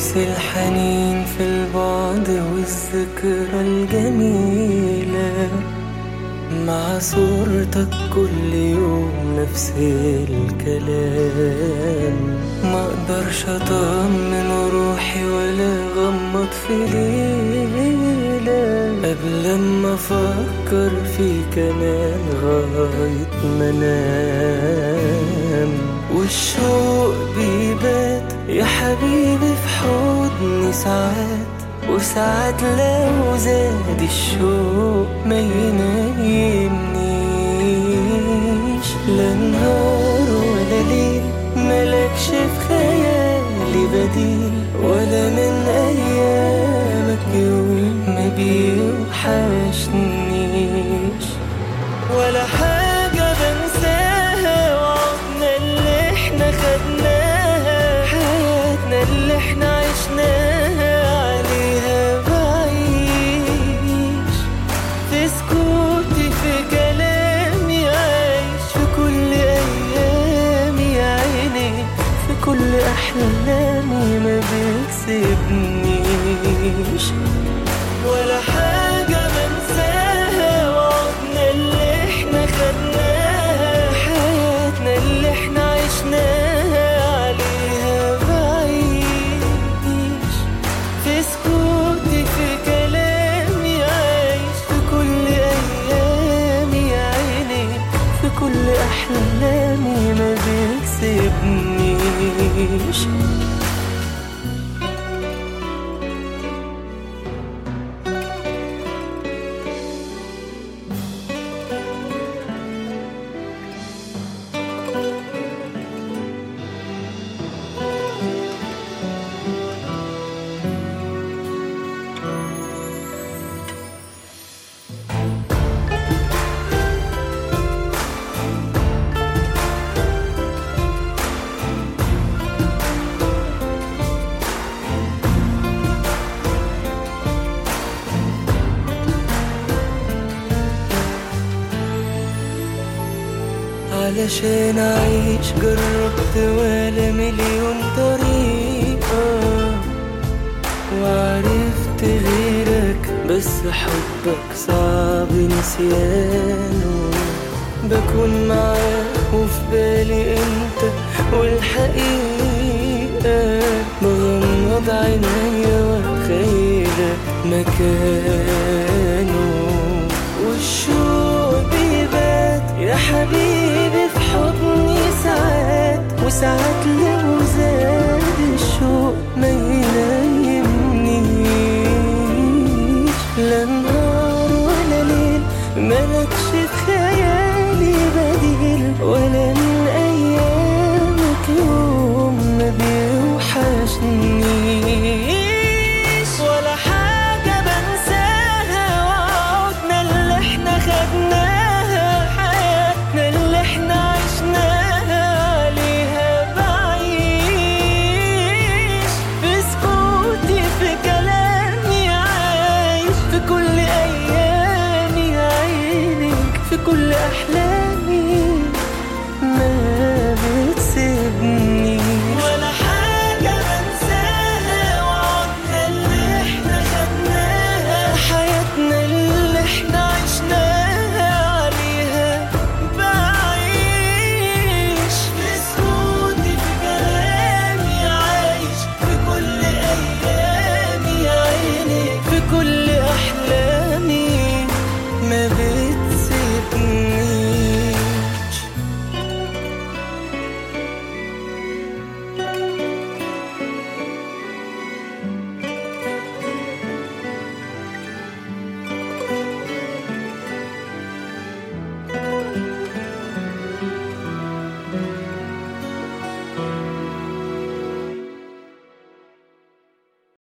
نفس الحنين في البعد والذكرى الجميلة مع صورتك كل يوم نفس الكلام ما اقدرش اطمن روحي ولا غمض في ليلة قبل ما افكر فيك انا لغاية ما انام والشوق بيبات يا حبيبي في حضني ساعات وساعات لو زاد الشوق ما ينيمنيش لا نهار ولا ليل ملكش في خيالي بديل ولا من ايامك يوم ما بيوحشنيش ولا حاجة بنساها وعدنا اللي احنا خدناها حياتنا اللي احنا عشناها عليها بعيش في سكوتي في كلامي عايش في كل ايامي يا عيني في كل احلامي ما بيسيبنيش ولا حاجة بنساها وعدنا اللي احنا خدناها حياتنا اللي احنا عشناها عليها بعيش في سكوتي في كلامي عايش في كل ايامي يا عيني في كل احلامي ما بيكسبنيش علشان أعيش جربت ولا مليون طريقة وعرفت غيرك بس حبك صعب نسيانه بكون معاك وفي بالي انت والحقيقة بغمض عينيا واتخيلك مكانه والشوق بيبات يا حبيبي في حضني ساعات وساعات لو زاد الشوق ما ينيمنيش لا نهار ولا ليل ملكش في خيالي بديل ولا من ايامك يوم ما بيوحشنيش ولا حاجة بنساها وعودنا اللي احنا خدناها حياتنا اللي احنا عشناها عليها بعيش في سكوتي في كلامي عايش في كل ايامي عينك في كل احلامي